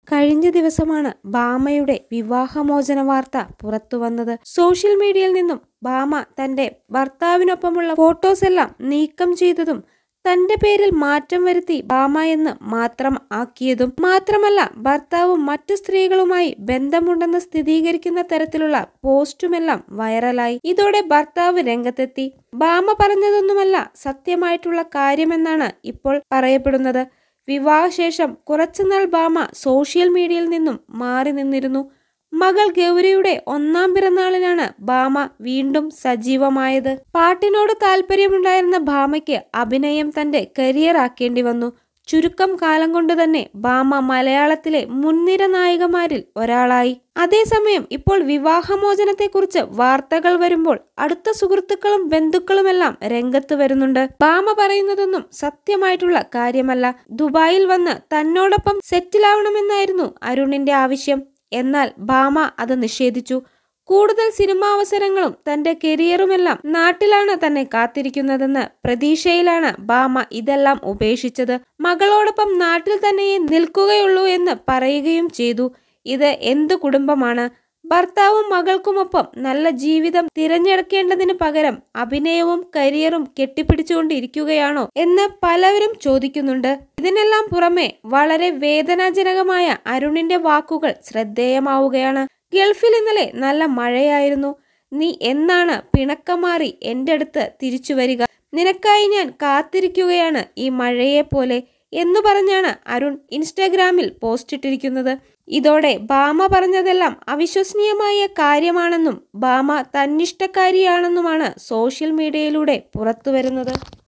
കഴിഞ്ഞ ദിവസമാണ് ഭാമയുടെ വിവാഹമോചന വാർത്ത പുറത്തുവന്നത് സോഷ്യൽ മീഡിയയിൽ നിന്നും ഭാമ തന്റെ ഭർത്താവിനൊപ്പമുള്ള ഫോട്ടോസ് എല്ലാം നീക്കം ചെയ്തതും തന്റെ പേരിൽ മാറ്റം വരുത്തി ഭാമ എന്ന് മാത്രം ആക്കിയതും മാത്രമല്ല ഭർത്താവും മറ്റു സ്ത്രീകളുമായി ബന്ധമുണ്ടെന്ന് സ്ഥിരീകരിക്കുന്ന തരത്തിലുള്ള പോസ്റ്റുമെല്ലാം വൈറലായി ഇതോടെ ഭർത്താവ് രംഗത്തെത്തി ഭാമ പറഞ്ഞതൊന്നുമല്ല സത്യമായിട്ടുള്ള കാര്യമെന്നാണ് ഇപ്പോൾ പറയപ്പെടുന്നത് വിവാഹശേഷം കുറച്ചുനാൾ ഭാമ സോഷ്യൽ മീഡിയയിൽ നിന്നും മാറി നിന്നിരുന്നു മകൾ ഗൗരിയുടെ ഒന്നാം പിറന്നാളിനാണ് ഭാമ വീണ്ടും സജീവമായത് പാട്ടിനോട് താല്പര്യമുണ്ടായിരുന്ന ഭാമയ്ക്ക് അഭിനയം തന്റെ കരിയർ ആക്കേണ്ടി വന്നു ചുരുക്കം കാലം കൊണ്ട് തന്നെ ഭാമ മലയാളത്തിലെ മുൻനിര നായികമാരിൽ ഒരാളായി അതേസമയം ഇപ്പോൾ വിവാഹമോചനത്തെക്കുറിച്ച് വാർത്തകൾ വരുമ്പോൾ അടുത്ത സുഹൃത്തുക്കളും ബന്ധുക്കളുമെല്ലാം രംഗത്ത് വരുന്നുണ്ട് ഭാമ പറയുന്നതൊന്നും സത്യമായിട്ടുള്ള കാര്യമല്ല ദുബായിൽ വന്ന് തന്നോടൊപ്പം സെറ്റിലാവണമെന്നായിരുന്നു അരുണിന്റെ ആവശ്യം എന്നാൽ ഭാമ അത് നിഷേധിച്ചു കൂടുതൽ സിനിമാ അവസരങ്ങളും തന്റെ കരിയറുമെല്ലാം നാട്ടിലാണ് തന്നെ കാത്തിരിക്കുന്നതെന്ന് പ്രതീക്ഷയിലാണ് ഭാമ ഇതെല്ലാം ഉപേക്ഷിച്ചത് മകളോടൊപ്പം നാട്ടിൽ തന്നെയേ നിൽക്കുകയുള്ളൂ എന്ന് പറയുകയും ചെയ്തു ഇത് എന്തു കുടുംബമാണ് ഭർത്താവും മകൾക്കുമൊപ്പം നല്ല ജീവിതം തിരഞ്ഞെടുക്കേണ്ടതിന് പകരം അഭിനയവും കരിയറും കെട്ടിപ്പിടിച്ചുകൊണ്ടിരിക്കുകയാണോ എന്ന് പലവരും ചോദിക്കുന്നുണ്ട് ഇതിനെല്ലാം പുറമെ വളരെ വേദനാജനകമായ അരുണിന്റെ വാക്കുകൾ ശ്രദ്ധേയമാവുകയാണ് ഗൾഫിൽ ഇന്നലെ നല്ല മഴയായിരുന്നു നീ എന്നാണ് പിണക്കം മാറി എൻ്റെ അടുത്ത് തിരിച്ചു വരിക നിനക്കായി ഞാൻ കാത്തിരിക്കുകയാണ് ഈ മഴയെ പോലെ എന്നു പറഞ്ഞാണ് അരുൺ ഇൻസ്റ്റാഗ്രാമിൽ പോസ്റ്റ് ഇട്ടിരിക്കുന്നത് ഇതോടെ ഭാമ പറഞ്ഞതെല്ലാം അവിശ്വസനീയമായ കാര്യമാണെന്നും ഭാമ തന്നിഷ്ടക്കാരിയാണെന്നുമാണ് സോഷ്യൽ മീഡിയയിലൂടെ പുറത്തുവരുന്നത്